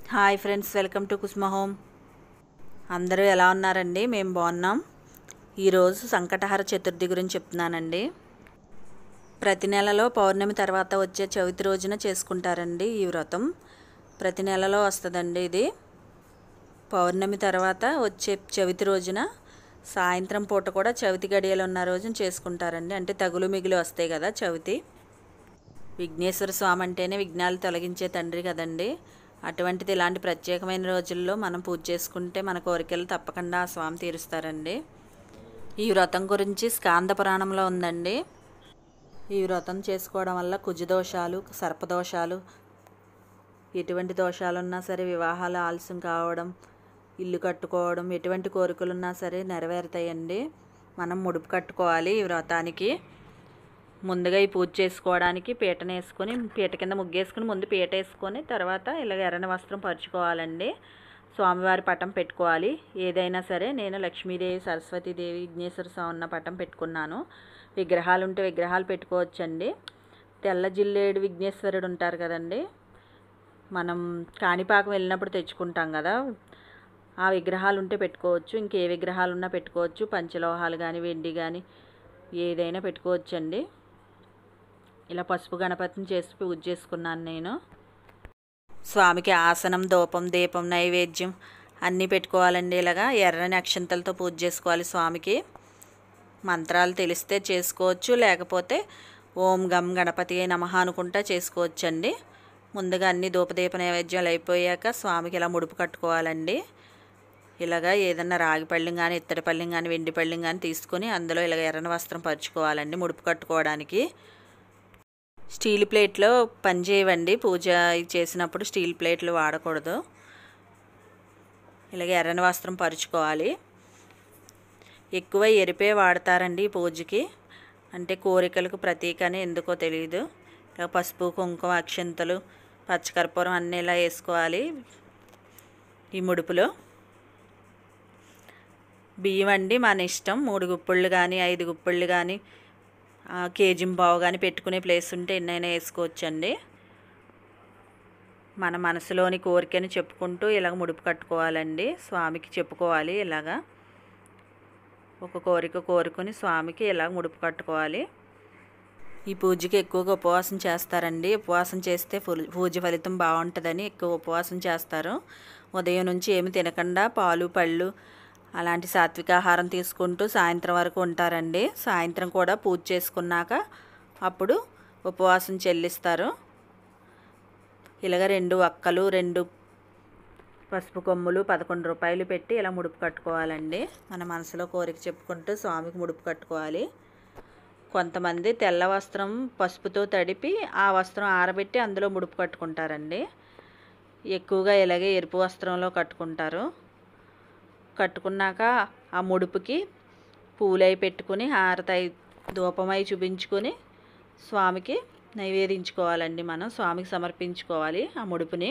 hi friends welcome to Kusma home అందరూ ఎలా ఉన్నారండి మేము బాగున్నాం ఈరోజు సంకటహర చతుర్థి గురించి చెప్తున్నానండి ప్రతి నెలలో పౌర్ణమి తర్వాత వచ్చే చవితి రోజున చేసుకుంటారండి ఈ వ్రతం ప్రతి నెలలో వస్తుందండి ఇది పౌర్ణమి తర్వాత వచ్చే చవితి రోజున సాయంత్రం పూట కూడా చవితి గడియలు ఉన్న రోజున చేసుకుంటారండి అంటే తగులు మిగులు వస్తాయి కదా చవితి విఘ్నేశ్వర స్వామి అంటేనే విఘ్నాలు తొలగించే తండ్రి కదండి అటువంటిది ఇలాంటి ప్రత్యేకమైన రోజుల్లో మనం పూజ చేసుకుంటే మన కోరికలు తప్పకుండా ఆ స్వామి తీరుస్తారండి ఈ వ్రతం గురించి స్కాంద పురాణంలో ఉందండి ఈ వ్రతం చేసుకోవడం వల్ల కుజదోషాలు సర్పదోషాలు ఎటువంటి దోషాలున్నా సరే వివాహాలు ఆలస్యం కావడం ఇల్లు కట్టుకోవడం ఎటువంటి కోరికలున్నా సరే నెరవేరుతాయండి మనం ముడుపు కట్టుకోవాలి ఈ వ్రతానికి ముందుగా ఈ పూజ చేసుకోవడానికి పీటను వేసుకొని పీట కింద ముగ్గేసుకుని ముందు పీట వేసుకొని తర్వాత ఇలాగ ఎర్రని వస్త్రం పరుచుకోవాలండి స్వామివారి పటం పెట్టుకోవాలి ఏదైనా సరే నేను లక్ష్మీదేవి సరస్వతీదేవి విఘ్నేశ్వర స్వామి ఉన్న పటం పెట్టుకున్నాను విగ్రహాలు ఉంటే విగ్రహాలు పెట్టుకోవచ్చండి తెల్ల జిల్లేడు విఘ్నేశ్వరుడు ఉంటారు కదండి మనం కాణిపాకం వెళ్ళినప్పుడు తెచ్చుకుంటాం కదా ఆ విగ్రహాలు ఉంటే పెట్టుకోవచ్చు ఇంకే విగ్రహాలు ఉన్నా పెట్టుకోవచ్చు పంచలోహాలు కానీ వెండి కానీ ఏదైనా పెట్టుకోవచ్చండి ఇలా పసుపు గణపతిని చేసి పూజ చేసుకున్నాను నేను స్వామికి ఆసనం దూపం దీపం నైవేద్యం అన్నీ పెట్టుకోవాలండి ఇలాగా ఎర్రని అక్షంతలతో పూజ చేసుకోవాలి స్వామికి మంత్రాలు తెలిస్తే చేసుకోవచ్చు లేకపోతే ఓం గం గణపతి నమః అనుకుంటా చేసుకోవచ్చండి ముందుగా అన్ని ధూపదీప నైవేద్యాలు అయిపోయాక స్వామికి ఇలా ముడుపు కట్టుకోవాలండి ఇలాగా ఏదన్నా రాగి పళ్ళెం కానీ ఇత్తడి పళ్ళెం కానీ వెండి పళ్ళెం కానీ తీసుకొని అందులో ఇలాగ ఎర్రని వస్త్రం పరుచుకోవాలండి ముడుపు కట్టుకోవడానికి స్టీల్ ప్లేట్లో పనిచేయవండి పూజ చేసినప్పుడు స్టీల్ ప్లేట్లు వాడకూడదు ఇలాగ ఎర్రని వస్త్రం పరుచుకోవాలి ఎక్కువ ఎరిపే వాడతారండి ఈ పూజకి అంటే కోరికలకు ప్రతీక అని ఎందుకో తెలియదు ఇలా పసుపు కుంకుమ అక్షంతలు పచ్చకర్పూరం అన్నీ ఇలా వేసుకోవాలి ఈ ముడుపులో బియ్యం అండి మన ఇష్టం మూడు గుప్పిళ్ళు కానీ ఐదు గుప్పిళ్ళు కానీ కేజీ బావు కానీ పెట్టుకునే ప్లేస్ ఉంటే ఎన్నైనా వేసుకోవచ్చండి మన మనసులోని కోరికని చెప్పుకుంటూ ఇలాగ ముడుపు కట్టుకోవాలండి స్వామికి చెప్పుకోవాలి ఇలాగా ఒక కోరిక కోరుకుని స్వామికి ఇలాగ ముడుపు కట్టుకోవాలి ఈ పూజకి ఎక్కువగా ఉపవాసం చేస్తారండి ఉపవాసం చేస్తే పూజ ఫలితం బాగుంటుందని ఎక్కువ ఉపవాసం చేస్తారు ఉదయం నుంచి ఏమి తినకుండా పాలు పళ్ళు అలాంటి సాత్విక ఆహారం తీసుకుంటూ సాయంత్రం వరకు ఉంటారండి సాయంత్రం కూడా పూజ చేసుకున్నాక అప్పుడు ఉపవాసం చెల్లిస్తారు ఇలాగ రెండు అక్కలు రెండు పసుపు కొమ్ములు పదకొండు రూపాయలు పెట్టి ఇలా ముడుపు కట్టుకోవాలండి మన మనసులో కోరిక చెప్పుకుంటూ స్వామికి ముడుపు కట్టుకోవాలి కొంతమంది తెల్ల వస్త్రం పసుపుతో తడిపి ఆ వస్త్రం ఆరబెట్టి అందులో ముడుపు కట్టుకుంటారండి ఎక్కువగా ఇలాగే ఎరుపు వస్త్రంలో కట్టుకుంటారు కట్టుకున్నాక ఆ ముడుపుకి పూలై పెట్టుకుని హారతై ధూపమై చూపించుకొని స్వామికి నైవేదించుకోవాలండి మనం స్వామికి సమర్పించుకోవాలి ఆ ముడుపుని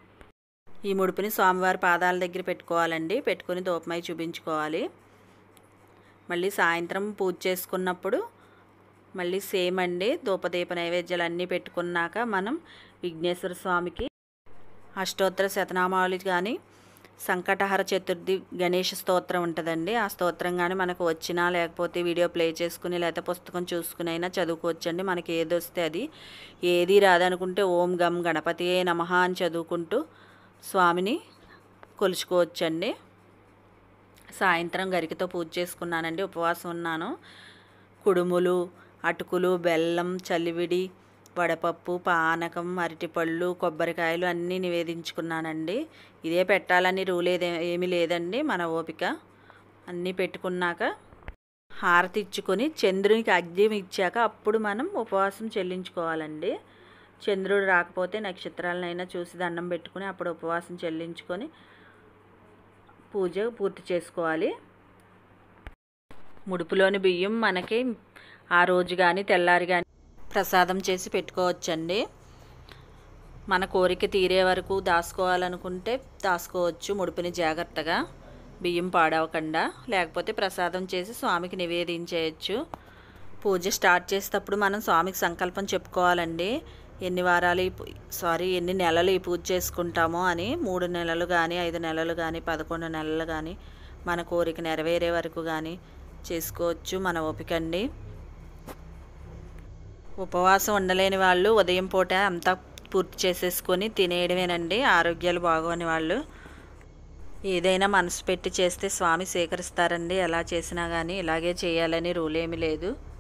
ఈ ముడుపుని స్వామివారి పాదాల దగ్గర పెట్టుకోవాలండి పెట్టుకుని ధూపమై చూపించుకోవాలి మళ్ళీ సాయంత్రం పూజ చేసుకున్నప్పుడు మళ్ళీ సేమ్ అండి ధూపదీప నైవేద్యాలు అన్నీ పెట్టుకున్నాక మనం విఘ్నేశ్వర స్వామికి అష్టోత్తర శతనామావళి కానీ సంకటహర చతుర్థి గణేష స్తోత్రం ఉంటుందండి ఆ స్తోత్రం కానీ మనకు వచ్చినా లేకపోతే వీడియో ప్లే చేసుకుని లేకపోతే పుస్తకం చూసుకుని అయినా చదువుకోవచ్చండి మనకి ఏది వస్తే అది ఏది రాదనుకుంటే ఓం గం గణపతియే నమ అని చదువుకుంటూ స్వామిని కొలుచుకోవచ్చండి సాయంత్రం గరికతో పూజ చేసుకున్నానండి ఉపవాసం ఉన్నాను కుడుములు అటుకులు బెల్లం చలివిడి వడపప్పు పానకం అరటిపళ్ళు కొబ్బరికాయలు అన్నీ నివేదించుకున్నానండి ఇదే పెట్టాలని రూల్ ఏదే ఏమీ లేదండి మన ఓపిక అన్నీ పెట్టుకున్నాక హారతి ఇచ్చుకొని చంద్రునికి అగ్ని ఇచ్చాక అప్పుడు మనం ఉపవాసం చెల్లించుకోవాలండి చంద్రుడు రాకపోతే నక్షత్రాలనైనా చూసి దండం పెట్టుకుని అప్పుడు ఉపవాసం చెల్లించుకొని పూజ పూర్తి చేసుకోవాలి ముడుపులోని బియ్యం మనకి ఆ రోజు కానీ తెల్లారి కానీ ప్రసాదం చేసి పెట్టుకోవచ్చండి మన కోరిక తీరే వరకు దాచుకోవాలనుకుంటే దాచుకోవచ్చు ముడుపుని జాగ్రత్తగా బియ్యం పాడవకుండా లేకపోతే ప్రసాదం చేసి స్వామికి నివేదించేయచ్చు పూజ స్టార్ట్ చేసేటప్పుడు మనం స్వామికి సంకల్పం చెప్పుకోవాలండి ఎన్ని వారాలు ఈ పూ- సారీ ఎన్ని నెలలు ఈ పూజ చేసుకుంటామో అని మూడు నెలలు కానీ ఐదు నెలలు కానీ పదకొండు నెలలు కానీ మన కోరిక నెరవేరే వరకు కానీ చేసుకోవచ్చు మన ఓపిక అండి ఉపవాసం ఉండలేని వాళ్ళు ఉదయం పూట అంతా పూర్తి చేసేసుకొని తినేయడమేనండి ఆరోగ్యాలు బాగోని వాళ్ళు ఏదైనా మనసు పెట్టి చేస్తే స్వామి స్వీకరిస్తారండి ఎలా చేసినా కానీ ఇలాగే చేయాలని రూల్ ఏమీ లేదు